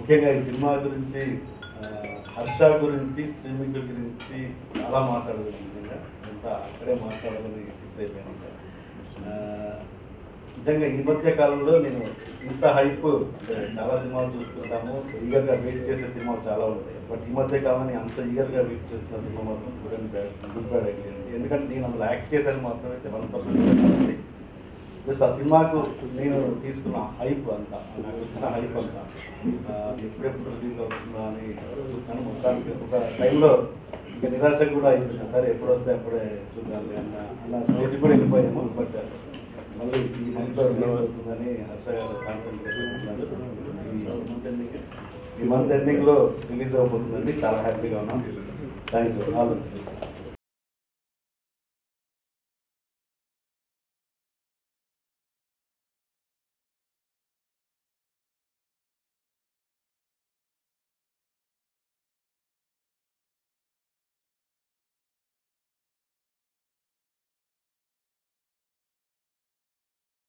ముఖ్యంగా ఈ సినిమా గురించి ఆ, హర్ష గురించి శ్రీమికి గురించి చాలా మాట్లాడదు నిజంగా అంతా అక్కడే మాట్లాడాలని ఫిక్స్ అయిపోయాను ఆ, నిజంగా ఈ మధ్య కాలంలో నేను ఇంత హైప్ చాలా సినిమాలు చూస్తుంటాము ఈగర్గా వెయిట్ చేసే సినిమాలు చాలా ఉంటాయి బట్ ఈ మధ్య కాలంలో అంత ఈగర్గా వెయిట్ చేస్తున్న సినిమా మాత్రం good and bad good bad idea ఎందుకంటే నేను అందులో యాక్ట్ చేశాను మాత్రమే వన్ పర్సెంట్ జస్ట్ ఆ సినిమాకు నేను తీసుకున్న హైప్ అంతా నాకు వచ్చిన హైప్ అంతా ఆ, ఎప్పుడెప్పుడు రిలీజ్ అవుతుందా అని చూస్తున్నాను మొత్తానికి ఒక టైంలో ఇక నిరాశ కూడా అయింది సరే ఎప్పుడు వస్తే అప్పుడే చూడాలి అన్న అన్న స్టేజ్ కూడా వెళ్ళిపోయాము బట్ మళ్ళీ ఈ మంత్లో రిలీజ్ అవుతుందని హర్ష గారు కాన్ఫిడెంట్ చెప్తున్నారు ఈ మంత్ ఎండింగ్లో రిలీజ్ అవబోతుందండి చాలా హ్యాపీగా ఉన్నాం థ్యాంక్ యూ ఆల్